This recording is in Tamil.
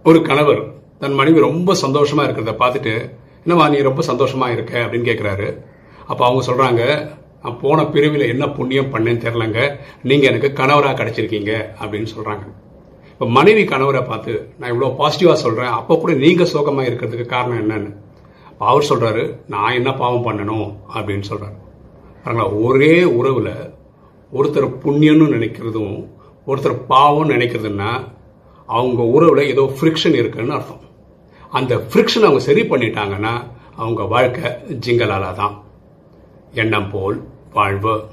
ஒரு கணவர் தன் மனைவி ரொம்ப சந்தோஷமா இருக்கிறத பார்த்துட்டு என்னம்மா நீ ரொம்ப சந்தோஷமா இருக்க அப்படின்னு கேட்குறாரு அப்போ அவங்க சொல்றாங்க நான் போன பிரிவில் என்ன புண்ணியம் பண்ணேன்னு தெரிலங்க நீங்க எனக்கு கணவராக கிடைச்சிருக்கீங்க அப்படின்னு சொல்றாங்க இப்போ மனைவி கணவரை பார்த்து நான் இவ்வளோ பாசிட்டிவாக சொல்றேன் அப்போ கூட நீங்க சோகமாக இருக்கிறதுக்கு காரணம் என்னன்னு அப்ப அவர் சொல்றாரு நான் என்ன பாவம் பண்ணணும் அப்படின்னு சொல்றாரு பாருங்களா ஒரே உறவுல ஒருத்தர் புண்ணியம்னு நினைக்கிறதும் ஒருத்தர் பாவம் நினைக்கிறதுன்னா அவங்க உறவுல ஏதோ ஃப்ரிக்ஷன் இருக்குன்னு அர்த்தம் அந்த ஃப்ரிக்ஷன் அவங்க சரி பண்ணிட்டாங்கன்னா அவங்க வாழ்க்கை ஜிங்கலாலா தான் எண்ணம் போல் வாழ்வு